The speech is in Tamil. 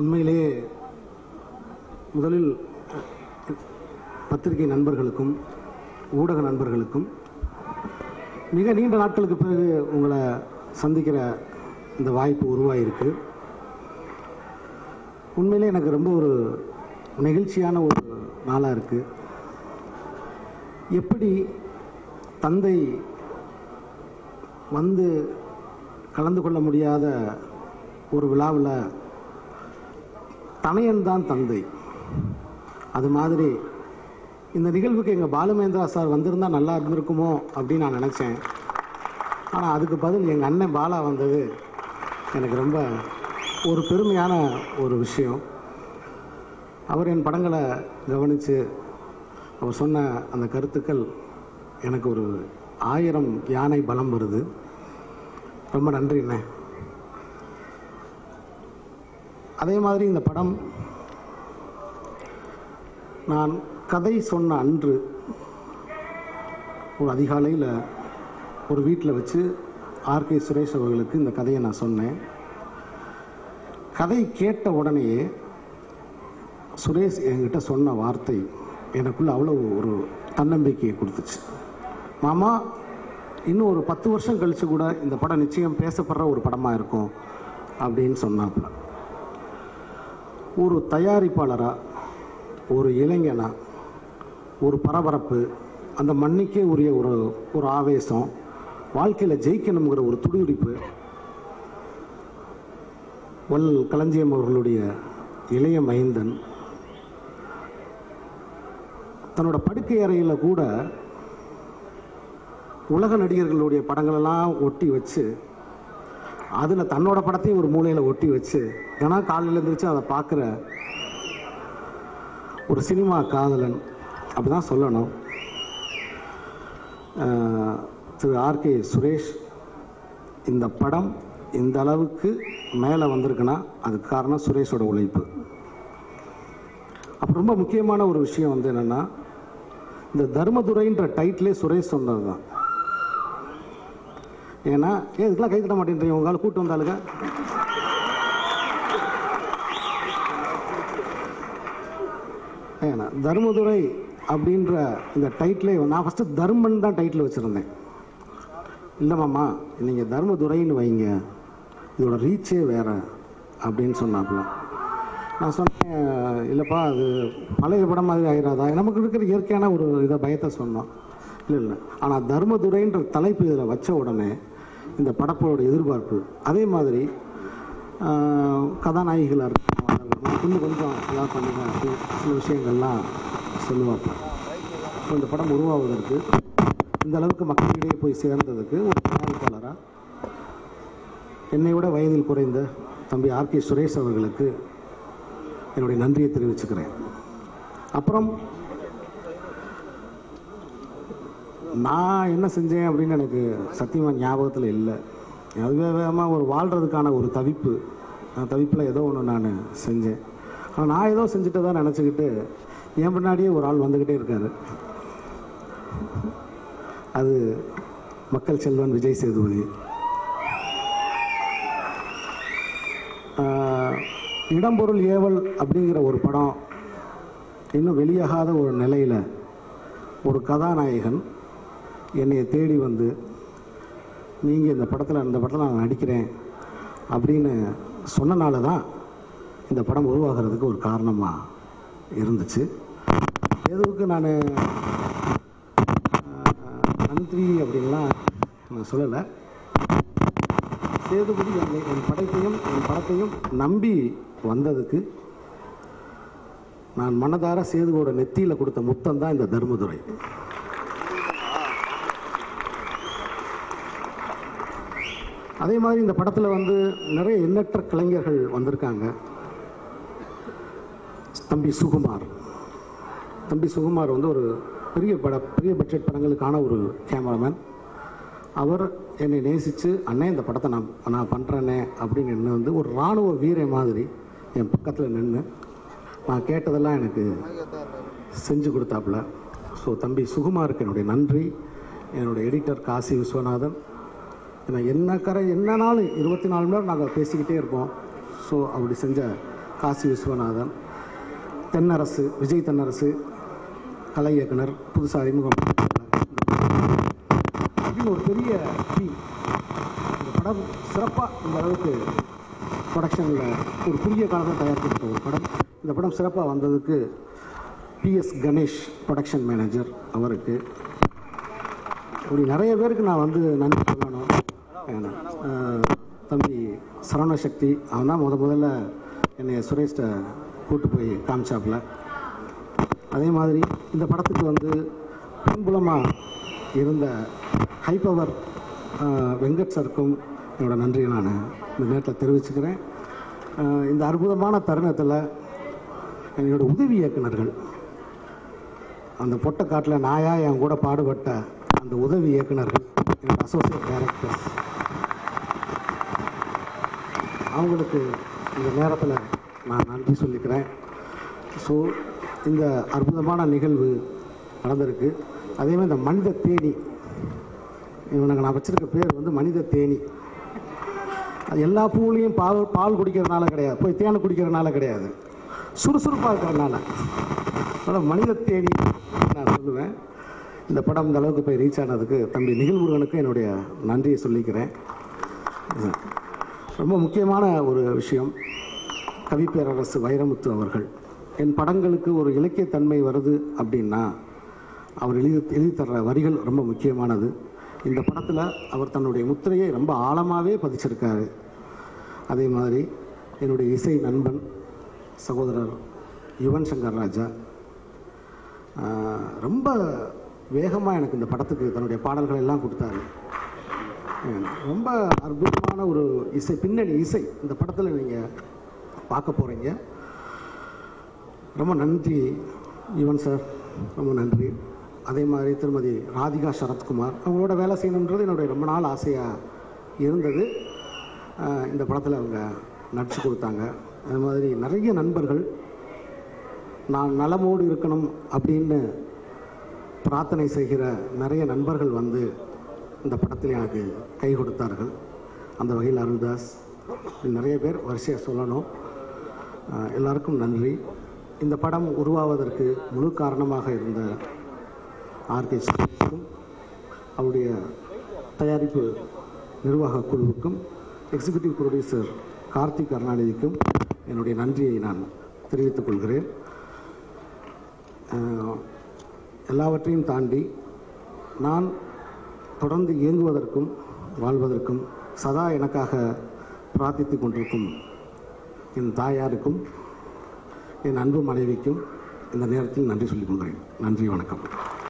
உண்மையிலேயே முதலில் பத்திரிகை நண்பர்களுக்கும் ஊடக நண்பர்களுக்கும் மிக நீண்ட நாட்களுக்கு பிறகு உங்களை சந்திக்கிற இந்த வாய்ப்பு உருவாயிருக்கு உண்மையிலே எனக்கு ரொம்ப ஒரு நெகிழ்ச்சியான ஒரு நாளாக இருக்குது எப்படி தந்தை வந்து கலந்து கொள்ள முடியாத ஒரு விழாவில் தனையன் தான் தந்தை அது மாதிரி இந்த நிகழ்வுக்கு எங்கள் பாலுமேந்திரா சார் வந்திருந்தா நல்லா இருந்திருக்குமோ அப்படின்னு நான் நினச்சேன் ஆனால் அதுக்கு பதில் எங்கள் அண்ணன் பாலா வந்தது எனக்கு ரொம்ப ஒரு பெருமையான ஒரு விஷயம் அவர் என் படங்களை கவனித்து அவர் சொன்ன அந்த கருத்துக்கள் எனக்கு ஒரு ஆயிரம் யானை பலம் வருது ரொம்ப நன்றி அண்ணே அதே மாதிரி இந்த படம் நான் கதை சொன்ன அன்று ஒரு அதிகாலையில் ஒரு வீட்டில் வச்சு ஆர்கே சுரேஷ் அவர்களுக்கு இந்த கதையை நான் சொன்னேன் கதை கேட்ட உடனேயே சுரேஷ் என்கிட்ட சொன்ன வார்த்தை எனக்குள்ள அவ்வளோ ஒரு தன்னம்பிக்கையை கொடுத்துச்சு மாமா இன்னும் ஒரு பத்து வருஷம் கழிச்சு கூட இந்த படம் நிச்சயம் பேசப்படுற ஒரு படமாக இருக்கும் அப்படின்னு சொன்னாப்புல ஒரு தயாரிப்பாளராக ஒரு இளைஞனா ஒரு பரபரப்பு அந்த மண்ணுக்கே உரிய ஒரு ஒரு ஆவேசம் வாழ்க்கையில் ஜெயிக்கணுங்கிற ஒரு துடிதுடிப்பு வல் களஞ்சியம் அவர்களுடைய இளைய மைந்தன் தன்னோட படுக்கை அறையில் கூட உலக நடிகர்களுடைய படங்களெல்லாம் ஒட்டி வச்சு அதில் தன்னோட படத்தையும் ஒரு மூலையில் ஒட்டி வச்சு தினம் காலையில் எழுந்திரிச்சு அதை பார்க்குற ஒரு சினிமா காதலன் அப்படி தான் சொல்லணும் அஹ், திரு ஆர்கே சுரேஷ் இந்த படம் இந்த அளவுக்கு மேலே வந்திருக்குன்னா அதுக்கு காரணம் சுரேஷோட உழைப்பு அப்போ ரொம்ப முக்கியமான ஒரு விஷயம் வந்து என்னென்னா இந்த தர்மதுரைன்ற டைட்டிலே சுரேஷ் சொன்னது தான் ஏன்னா ஏன் இதுக்கெல்லாம் கை தட்ட மாட்டேன்றீங்க உங்களால் கூட்டு வந்தாளுங்க ஏன்னா தர்மதுரை அப்படின்ற இந்த டைட்டிலே நான் ஃபஸ்ட்டு தர்மன் தான் டைட்டில் வச்சுருந்தேன் இல்லை மாமா நீங்கள் தர்மதுரைன்னு வைங்க இதோட ரீச்சே வேற அப்படின்னு சொன்னாப்புல நான் சொன்னேன் இல்லைப்பா அது பழைய படம் மாதிரி ஆயிடாதா நமக்கு இருக்கிற இயற்கையான ஒரு இதை பயத்தை சொன்னோம் இல்லை இல்லை ஆனால் தர்மதுரைன்ற தலைப்பு இதில் வச்ச உடனே இந்த படப்போட எதிர்பார்ப்பு அதே மாதிரி ஆஹ், கதாநாயகிகளாக இருக்கட்டும் அதெல்லாம் இன்னும் கொஞ்சம் இதாக பண்ணுங்க அப்படி சில விஷயங்கள்லாம் சொல்லுவாப்ப ஸோ இந்த படம் உருவாவதற்கு இந்த அளவுக்கு மக்களிடையே போய் சேர்ந்ததுக்கு ஒரு தயாரிப்பாளராக என்னை விட வயதில் குறைந்த தம்பி ஆர்கே சுரேஷ் அவர்களுக்கு என்னுடைய நன்றியை தெரிவிச்சுக்கிறேன் அப்புறம் நான் என்ன செஞ்சேன் அப்படின்னு எனக்கு சத்தியமாக ஞாபகத்தில் இல்லை அதுவே வேகமாக ஒரு வாழ்கிறதுக்கான ஒரு தவிப்பு அந்த தவிப்பில் ஏதோ ஒன்று நான் செஞ்சேன் ஆனால் நான் ஏதோ செஞ்சுட்டு தான் நினச்சிக்கிட்டு என் பின்னாடியே ஒரு ஆள் வந்துக்கிட்டே இருக்காரு அது மக்கள் செல்வன் விஜய் சேதுபதி ஆஹ், இடம்பொருள் ஏவல் அப்படிங்கிற ஒரு படம் இன்னும் வெளியாகாத ஒரு நிலையில் ஒரு கதாநாயகன் என்னை தேடி வந்து நீங்கள் இந்த படத்தில் இந்த படத்தில் நான் நடிக்கிறேன் அப்படின்னு சொன்னனால தான் இந்த படம் உருவாகிறதுக்கு ஒரு காரணமாக இருந்துச்சு எதுவுக்கு நான் நன்றி அப்படின்லாம் நான் சொல்லலை சேதுபதி என்னை என் படைப்பையும் என் படத்தையும் நம்பி வந்ததுக்கு நான் மனதார சேதுவோட நெத்தியில் கொடுத்த முத்தம் தான் இந்த தர்மதுரை அதே மாதிரி இந்த படத்தில் வந்து நிறைய எண்ணற்ற கலைஞர்கள் வந்திருக்காங்க தம்பி சுகுமார் தம்பி சுகுமார் வந்து ஒரு பெரிய பட பெரிய பட்ஜெட் படங்களுக்கான ஒரு கேமராமேன் அவர் என்னை நேசித்து அண்ணே இந்த படத்தை நான் நான் பண்ணுறேனே அப்படின்னு என்ன வந்து ஒரு இராணுவ வீரை மாதிரி என் பக்கத்தில் நின்று நான் கேட்டதெல்லாம் எனக்கு செஞ்சு கொடுத்தாப்புல ஸோ தம்பி சுகுமாருக்கு என்னுடைய நன்றி என்னுடைய எடிட்டர் காசி விஸ்வநாதன் ஏன்னா என்ன கரை என்ன நாள் இருபத்தி நாலு மணி நேரம் நாங்கள் பேசிக்கிட்டே இருப்போம் ஸோ அப்படி செஞ்ச காசி விஸ்வநாதன் தென்னரசு விஜய் தென்னரசு கலை இயக்குனர் புதுசாக அறிமுகம் அப்படின்னு ஒரு பெரிய டீம் இந்த படம் சிறப்பாக இந்த அளவுக்கு ப்ரொடக்ஷனில் ஒரு குறுகிய காலத்தில் தயாரிக்கப்பட்ட ஒரு படம் இந்த படம் சிறப்பாக வந்ததுக்கு பிஎஸ் கணேஷ் ப்ரொடக்ஷன் மேனேஜர் அவருக்கு இப்படி நிறைய பேருக்கு நான் வந்து நன்றி சொல்லணும் ஏன்னா, ஆஹ், தம்பி சரவண சக்தி அவன் தான் முத முதல்ல என்னை சுரேஷ்ட கூட்டு போய் காமிச்சாப்புல அதே மாதிரி இந்த படத்துக்கு வந்து பின்புலமாக இருந்த ஹை பவர் வெங்கட் சருக்கும் என்னோட நன்றியை நான் இந்த நேரத்தில் தெரிவிச்சுக்கிறேன் ஆஹ், இந்த அற்புதமான தருணத்தில் என்னோட உதவி இயக்குனர்கள் அந்த பொட்டக்காட்டில் நாயா என் கூட பாடுபட்ட அந்த உதவி இயக்குனர்கள் என்னோட அசோசியேட் டைரக்டர்ஸ் அவங்களுக்கு இந்த நேரத்தில் நான் நன்றி சொல்லிக்கிறேன் ஸோ இந்த அற்புதமான நிகழ்வு நடந்திருக்கு அதே மாதிரி இந்த மனித தேனி இவனுக்கு நான் வச்சிருக்க பேர் வந்து மனித தேனி அது எல்லா பூவுலையும் பால் பால் குடிக்கிறதுனால கிடையாது போய் தேனை குடிக்கிறதுனால கிடையாது சுறுசுறுப்பாக இருக்கிறதுனால அதனால் மனித தேனி நான் சொல்லுவேன் இந்த படம் இந்த அளவுக்கு போய் ரீச் ஆனதுக்கு தம்பி நிகழ்முருகனுக்கு என்னுடைய நன்றியை சொல்லிக்கிறேன் ரொம்ப முக்கியமான ஒரு விஷயம் கவிப்பேரரசு வைரமுத்து அவர்கள் என் படங்களுக்கு ஒரு இலக்கியத்தன்மை வருது அப்படின்னா அவர் எழுதி எழுதி தர்ற வரிகள் ரொம்ப முக்கியமானது இந்த படத்தில் அவர் தன்னுடைய முத்திரையை ரொம்ப ஆழமாகவே பதிச்சிருக்காரு அதே மாதிரி என்னுடைய இசை நண்பன் சகோதரர் யுவன் சங்கர் ராஜா ஆஹ், ரொம்ப வேகமாக எனக்கு இந்த படத்துக்கு தன்னுடைய பாடல்கள் எல்லாம் கொடுத்தாரு ரொம்ப அற்புதமான ஒரு இசை பின்னணி இசை இந்த படத்தில் நீங்கள் பார்க்க போகிறீங்க ரொம்ப நன்றி யுவன் சார் ரொம்ப நன்றி அதே மாதிரி திருமதி ராதிகா சரத்குமார் அவங்களோட வேலை செய்யணுன்றது என்னுடைய ரொம்ப நாள் ஆசையாக இருந்தது ஆஹ் இந்த படத்தில் அவங்க நடிச்சு கொடுத்தாங்க அது மாதிரி நிறைய நண்பர்கள் நான் நலமோடு இருக்கணும் அப்படின்னு பிரார்த்தனை செய்கிற நிறைய நண்பர்கள் வந்து இந்த படத்தில் எனக்கு கை கொடுத்தார்கள் அந்த வகையில் அருள்தாஸ் இன்னும் நிறைய பேர் வரிசையாக சொல்லணும் ஆஹ் எல்லாருக்கும் நன்றி இந்த படம் உருவாவதற்கு முழு காரணமாக இருந்த ஆர்கே சுரேஷுக்கும் அவருடைய தயாரிப்பு நிர்வாக குழுவுக்கும் எக்ஸிகியூட்டிவ் ப்ரொடியூசர் கார்த்திக் கருணாநிதிக்கும் என்னுடைய நன்றியை நான் தெரிவித்துக் கொள்கிறேன் ஆஹ் எல்லாவற்றையும் தாண்டி நான் தொடர்ந்து இயங்குவதற்கும் வாழ்வதற்கும் சதா எனக்காக பிரார்த்தித்துக் கொண்டிருக்கும் என் தாயாருக்கும் என் அன்பு மனைவிக்கும் இந்த நேரத்தில் நன்றி சொல்லிக் கொள்கிறேன் நன்றி வணக்கம்